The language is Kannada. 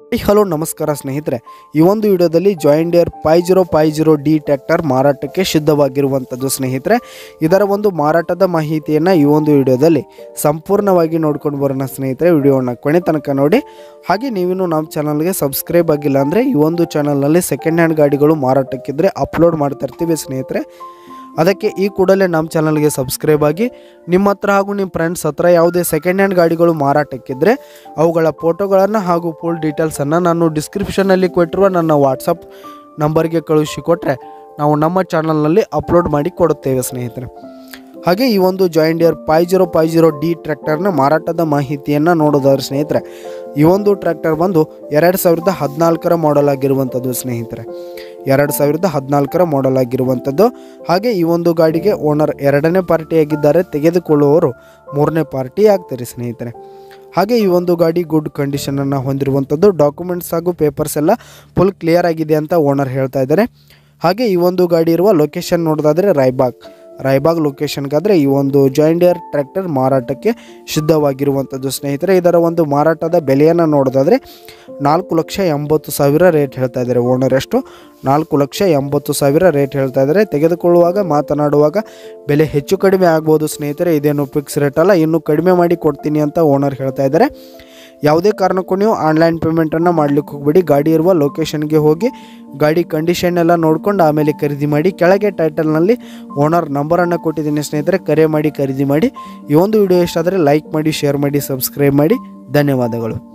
ಹಲೋ ನಮಸ್ಕಾರ ಸ್ನೇಹಿತರೆ ಈ ಒಂದು ವಿಡಿಯೋದಲ್ಲಿ John Deere five zero five zero D tractor ಮಾರಾಟಕ್ಕೆ ಸಿದ್ಧವಾಗಿರುವಂಥದ್ದು ಸ್ನೇಹಿತರೆ ಇದರ ಒಂದು ಮಾರಾಟದ ಮಾಹಿತಿಯನ್ನು ಈ ಒಂದು ವಿಡಿಯೋದಲ್ಲಿ ಸಂಪೂರ್ಣವಾಗಿ ನೋಡ್ಕೊಂಡು ಬರೋಣ ಸ್ನೇಹಿತರೆ ವಿಡಿಯೋನ ಕೊನೆ ತನಕ ನೋಡಿ ಹಾಗೆ ನೀವಿನ್ನು ನಮ್ಮ ಚಾನಲ್ಗೆ ಸಬ್ಸ್ಕ್ರೈಬ್ ಆಗಿಲ್ಲ ಅಂದರೆ ಈ ಒಂದು ಚಾನಲ್ನಲ್ಲಿ ಸೆಕೆಂಡ್ ಹ್ಯಾಂಡ್ ಗಾಡಿಗಳು ಮಾರಾಟಕ್ಕಿದ್ರೆ ಅಪ್ಲೋಡ್ ಮಾಡ್ತಾ ಇರ್ತೀವಿ ಸ್ನೇಹಿತರೆ ಅದಕ್ಕೆ ಈ ಕೂಡಲೇ ನಮ್ಮ ಚಾನಲ್ಗೆ ಸಬ್ಸ್ಕ್ರೈಬ್ ಆಗಿ ನಿಮ್ಮ ಹತ್ರ ಹಾಗೂ ನಿಮ್ಮ ಫ್ರೆಂಡ್ಸ್ ಹತ್ರ ಯಾವುದೇ ಸೆಕೆಂಡ್ ಹ್ಯಾಂಡ್ ಗಾಡಿಗಳು ಮಾರಾಟಕ್ಕಿದ್ದರೆ ಅವುಗಳ ಫೋಟೋಗಳನ್ನು ಹಾಗೂ ಫುಲ್ ಡೀಟೇಲ್ಸನ್ನು ನಾನು ಡಿಸ್ಕ್ರಿಪ್ಷನಲ್ಲಿ ಕೊಟ್ಟಿರುವ ನನ್ನ ವಾಟ್ಸಪ್ ನಂಬರ್ಗೆ ಕಳುಹಿಸಿಕೊಟ್ರೆ ನಾವು ನಮ್ಮ ಚಾನಲ್ನಲ್ಲಿ ಅಪ್ಲೋಡ್ ಮಾಡಿ ಕೊಡುತ್ತೇವೆ ಸ್ನೇಹಿತರೆ ಹಾಗೆ ಈ ಒಂದು John Deere five zero five zero D ಟ್ರ್ಯಾಕ್ಟರ್ನ ಮಾರಾಟದ ಮಾಹಿತಿಯನ್ನು ನೋಡೋದಾದ್ರೆ ಸ್ನೇಹಿತರೆ ಈ ಒಂದು ಟ್ರ್ಯಾಕ್ಟರ್ ಬಂದು ಎರಡು ಸಾವಿರದ ಹದಿನಾಲ್ಕರ ಮಾಡೆಲ್ ಆಗಿರುವಂಥದ್ದು ಸ್ನೇಹಿತರೆ ಎರಡು ಸಾವಿರದ ಹದಿನಾಲ್ಕರ ಮಾಡೆಲ್ ಆಗಿರುವಂಥದ್ದು ಹಾಗೆ ಈ ಒಂದು ಗಾಡಿಗೆ ಓನರ್ ಎರಡನೇ ಪಾರ್ಟಿಯಾಗಿದ್ದಾರೆ ತೆಗೆದುಕೊಳ್ಳುವವರು ಮೂರನೇ ಪಾರ್ಟಿ ಆಗ್ತಾರೆ ಸ್ನೇಹಿತರೆ ಹಾಗೆ ಈ ಒಂದು ಗಾಡಿ ಗುಡ್ ಕಂಡೀಷನನ್ನು ಹೊಂದಿರುವಂಥದ್ದು ಡಾಕ್ಯುಮೆಂಟ್ಸ್ ಹಾಗೂ ಪೇಪರ್ಸ್ ಎಲ್ಲ ಫುಲ್ ಕ್ಲಿಯರ್ ಆಗಿದೆ ಅಂತ ಓನರ್ ಹೇಳ್ತಾ ಇದ್ದಾರೆ ಹಾಗೆ ಈ ಒಂದು ಗಾಡಿ ಇರುವ ಲೊಕೇಶನ್ ನೋಡೋದಾದರೆ ರಾಯ್ಬಾಗ್ ರಾಯ್ಬಾಗ್ ಲೊಕೇಶನ್ಗಾದರೆ ಈ ಒಂದು ಜಾಯಿಂಡಿಯರ್ ಟ್ರ್ಯಾಕ್ಟರ್ ಮಾರಾಟಕ್ಕೆ ಸಿದ್ಧವಾಗಿರುವಂಥದ್ದು ಸ್ನೇಹಿತರೆ ಇದರ ಒಂದು ಮಾರಾಟದ ಬೆಲೆಯನ್ನು ನೋಡೋದಾದರೆ ನಾಲ್ಕು ಲಕ್ಷ ಎಂಬತ್ತು ಸಾವಿರ ರೇಟ್ ಹೇಳ್ತಾ ಇದ್ದಾರೆ ಓನರ್ ಎಷ್ಟು ನಾಲ್ಕು ಲಕ್ಷ ಎಂಬತ್ತು ಸಾವಿರ ರೇಟ್ ಹೇಳ್ತಾ ಇದ್ದಾರೆ ತೆಗೆದುಕೊಳ್ಳುವಾಗ ಮಾತನಾಡುವಾಗ ಬೆಲೆ ಹೆಚ್ಚು ಕಡಿಮೆ ಆಗ್ಬೋದು ಸ್ನೇಹಿತರೆ ಇದೇನು ಫಿಕ್ಸ್ ರೇಟ್ ಅಲ್ಲ ಇನ್ನೂ ಕಡಿಮೆ ಮಾಡಿ ಕೊಡ್ತೀನಿ ಅಂತ ಓನರ್ ಹೇಳ್ತಾ ಇದ್ದಾರೆ ಯಾವುದೇ ಕಾರಣಕ್ಕೂ ನೀವು ಆನ್ಲೈನ್ ಪೇಮೆಂಟನ್ನು ಮಾಡ್ಲಿಕ್ಕೆ ಹೋಗ್ಬೇಡಿ ಗಾಡಿ ಇರುವ ಲೊಕೇಶನ್ಗೆ ಹೋಗಿ ಗಾಡಿ ಕಂಡೀಷನ್ ಎಲ್ಲ ನೋಡ್ಕೊಂಡು ಆಮೇಲೆ ಖರೀದಿ ಮಾಡಿ ಕೆಳಗೆ ಟೈಟಲ್ನಲ್ಲಿ ಓನರ್ ನಂಬರನ್ನು ಕೊಟ್ಟಿದ್ದೀನಿ ಸ್ನೇಹಿತರೆ ಕರೆ ಮಾಡಿ ಖರೀದಿ ಮಾಡಿ ಈ ಒಂದು ವಿಡಿಯೋ ಇಷ್ಟ ಆದರೆ ಲೈಕ್ ಮಾಡಿ ಶೇರ್ ಮಾಡಿ ಸಬ್ಸ್ಕ್ರೈಬ್ ಮಾಡಿ ಧನ್ಯವಾದಗಳು